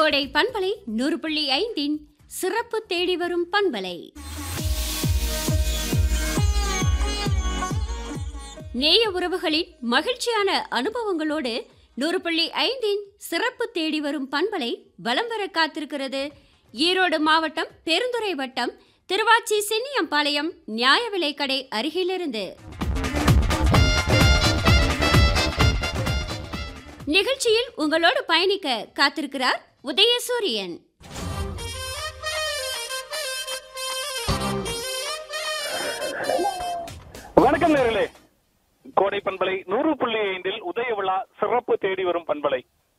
கோடை பண்பலை நூறு புள்ளி ஐந்தின் சிறப்பு தேடி வரும் பண்பலை நேய உறவுகளின் மகிழ்ச்சியான அனுபவங்களோடு நூறு புள்ளி ஐந்தின் சிறப்பு தேடி வரும் பண்பலை வலம் வர காத்திருக்கிறது ஈரோடு மாவட்டம் பெருந்துறை வட்டம் திருவாச்சி சென்னியம்பாளையம் நியாய விலைக்கடை அருகிலிருந்து நிகழ்ச்சியில் உங்களோடு பயணிக்க காத்திருக்கிறார் உதயசூரியன் வணக்கம் நேர்களே கோடை பண்பலை நூறு புள்ளி ஐந்தில் உதய விழா சிறப்பு தேடி வரும் பண்பலை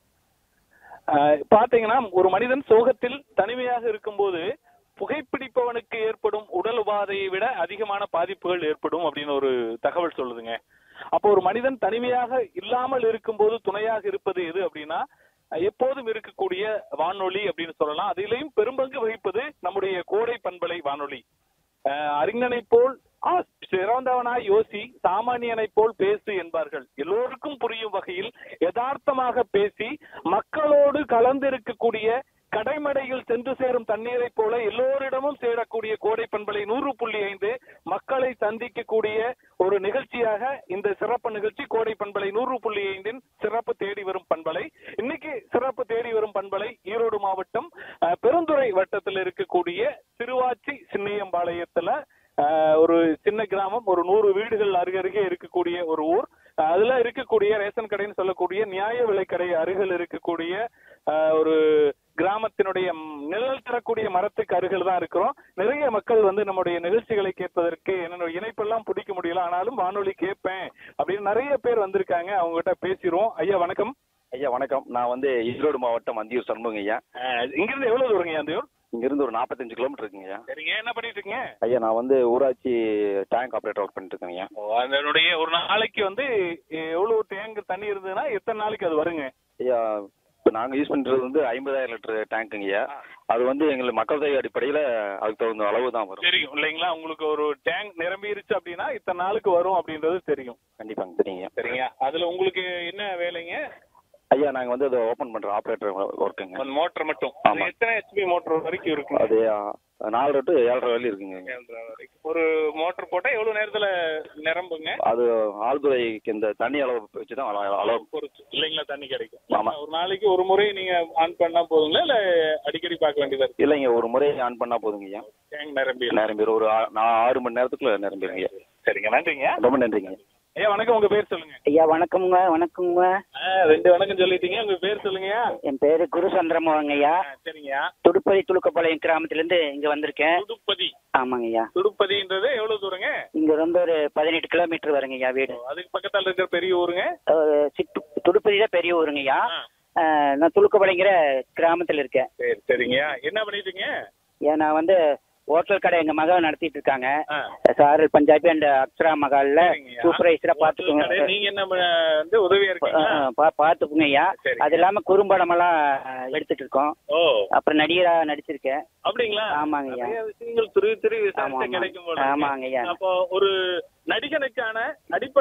ஆஹ் பாத்தீங்கன்னா ஒரு மனிதன் சோகத்தில் தனிமையாக இருக்கும்போது புகைப்பிடிப்பவனுக்கு ஏற்படும் உடல் உபாதையை விட அதிகமான பாதிப்புகள் ஏற்படும் அப்படின்னு ஒரு தகவல் சொல்லுதுங்க அப்போ ஒரு மனிதன் தனிமையாக இல்லாமல் இருக்கும்போது துணையாக இருப்பது எது அப்படின்னா அஹ் எப்போதும் இருக்கக்கூடிய வானொலி அப்படின்னு சொல்லலாம் அதிலையும் பெரும்பங்கு வகிப்பது நம்முடைய கோடை பண்பலை வானொலி அஹ் அறிஞனை போல் ஆ, சிறந்தவனாய் யோசி சாமானியனைப் போல் பேசு என்பார்கள் எல்லோருக்கும் புரியும் வகையில் யதார்த்தமாக பேசி மக்களோடு கலந்திருக்கக்கூடிய கடைமடையில் சென்று சேரும் தண்ணீரைப் போல எல்லோரிடமும் சேரக்கூடிய கோடை பண்பலை நூறு புள்ளி ஐந்து மக்களை சந்திக்கக்கூடிய ஒரு நிகழ்ச்சியாக இந்த சிறப்பு நிகழ்ச்சி கோடை பண்பலை நூறு புள்ளி ஐந்தின் சிறப்பு தேடி வரும் பண்பலை இன்னைக்கு சிறப்பு தேடி வரும் பண்பலை ஈரோடு மாவட்டம் அஹ், பெருந்துறை வட்டத்தில் இருக்கக்கூடிய திருவாச்சி சின்னியம்பாளையத்துல அஹ், ஒரு சின்ன கிராமம் ஒரு நூறு வீடுகள் அருகருகே இருக்கக்கூடிய ஒரு ஊர் அஹ், அதுல இருக்கக்கூடிய ரேஷன் கடைன்னு சொல்லக்கூடிய நியாய விலைக்கடை அருகில் இருக்கக்கூடிய அஹ், ஒரு கிராமத்தினுடைய ம், நிழல் தரக்கூடிய மரத்துக்கு அருகில் தான் இருக்கிறோம் நிறைய மக்கள் வந்து நம்முடைய நிகழ்ச்சிகளை கேட்பதற்கு என்னோட இணைப்பெல்லாம் பிடிக்க முடியல ஆனாலும் வானொலி கேட்பேன் அப்படின்னு நிறைய பேர் வந்திருக்காங்க அவங்க கிட்ட பேசிடுவோம் ஐயா வணக்கம் ஐயா வணக்கம் நான் வந்து ஈரோடு மாவட்டம் அந்தியூர் சண்முகம் ஐயா அஹ், இங்கிருந்து எவ்வளவு தூரங்க அந்த ஊர் இங்கிருந்து ஒரு நாற்பத்தஞ்சு கிலோமீட்டர் இருக்குங்க ஐயா சரிங்க என்ன பண்ணிட்டு இருக்கீங்க ஐயா நான் வந்து ஊராட்சி டேங்க் ஆப்ரேட்டர் ஒர்க் பண்ணிட்டு இருக்கேன் ஐயா ஓ, அதனுடைய ஒரு நாளைக்கு வந்து எவ்வளவு டேங்க் தண்ணி இருந்ததுன்னா எத்தனை நாளைக்கு அது வருங்க ஐயா இப்போ நாங்கள் யூஸ் பண்ணுறது வந்து ஐம்பதாயிரம் லிட்டர் டேங்க்குங்க ஐயா அது வந்து எங்களுக்கு மக்கள் தொகை அடிப்படையில் அதுக்கு தகுந்த அளவு தான் வரும் தெரியும் இல்லைங்களா உங்களுக்கு ஒரு டேங்க் நிரம்பிருச்சு அப்படின்னா இத்தனை நாளுக்கு வரும் அப்படின்றது தெரியும் கண்டிப்பாங்க சரிங்க சரிங்க அதுல உங்களுக்கு என்ன வேலைங்க ஐயா நாங்கள் வந்து அதை ஓப்பன் பண்ணுறோம் ஆப்ரேட்டர் ஒர்க்குங்க அந்த மோட்டர் மட்டும் ஆமா. அது எத்தனை ஹெச்பி மோட்டர் வரைக்கும் இருக்கு அது நாலரை டு ஏழரை வரையும் இருக்குங்க ஐயா. ஒரு மோட்டர் போட்டா எவ்வளவு நேரத்துல நிரம்புங்க அது ஆழ்துறைக்கு இந்த தண்ணி அளவு வச்சு தான் அள- அளவு பொறுத்து இல்லைங்களா தண்ணி கிடைக்கும் ஆமா. ஒரு நாளைக்கு ஒரு முறை நீங்க ஆன் பண்ணா போதுங்களா இல்ல அடிக்கடி பார்க்க வேண்டியதா இருக்கு இல்லைங்க ஒரு முறை ஆன் பண்ணால் போதுங்க ஐயா டேங்க் நிரம்பி நிரம்பிடும் ஒரு ஆ- நான் ஆறு மணி நேரத்துக்குள்ள நிரம்பிடுங்க ஐயா சரிங்க நன்றிங்க ரொம்ப நன்றிங்க ஐயா வணக்கம் உங்க பேர் சொல்லுங்க ஐயா வணக்கம்ங்க வணக்கம்ங்க ஆ, ரெண்டு வணக்கம் சொல்லிட்டீங்க உங்க பேர் சொல்லுங்கய்யா என் பேரு குரு சந்திரமோகங்க ஐயா ஆ, சரிங்கய்யா துடுப்பதி துளுக்கப்பாளையம் கிராமத்திலேருந்து இங்க வந்திருக்கேன் துடுப்பதி ஆமாங்க ஐயா துடுப்பதின்றது எவ்வளவு தூரங்க இங்க ரொம்ப ஒரு பதினெட்டு கிலோமீட்டர் வருங்க ஐயா வீடு அதுக்கு பக்கத்தால இருக்கிற பெரிய ஊருங்க அஹ் சிட்டு துடுப்பதி தான் பெரிய ஊருங்க ஐயா ஆ, அஹ் நான் துளுக்கப்பாளையங்கிற கிராமத்தில் இருக்கேன் சரி சரிங்கய்யா என்ன பண்ணிட்டீங்க ஏன் நான் வந்து ஹோட்டல் கடை எங்க மகள் நடத்திட்டு இருக்காங்க ஆ, சாரல் பஞ்சாபி அண்ட் அக்ஷரா மகால்ல சரிங்கய்யா. சூப்பர்வைசரா கடை, பாத்துக்கோங்க நீங்க என்ன பண்ண- வந்து உதவியா இருக்கீங்களா அஹ் பா- பாத்துக்குங்க ஐயா சரி. அது இல்லாம குறும்படம் எல்லாம் எடுத்துட்டு இருக்கோம் ஓ அப்புறம் நடிகரா நடிச்சிருக்கேன் அப்படிங்களா ஆமாங்க ஐயா நிறைய விஷயங்கள் துருவி துருவி ஆமா, விசாரிச்சா ஆமா. கிடைக்கும் போல இருக்கு. ஆமாங்க ஐயா. அப்போ ஒரு நடிகனுக்கான அடிப்படை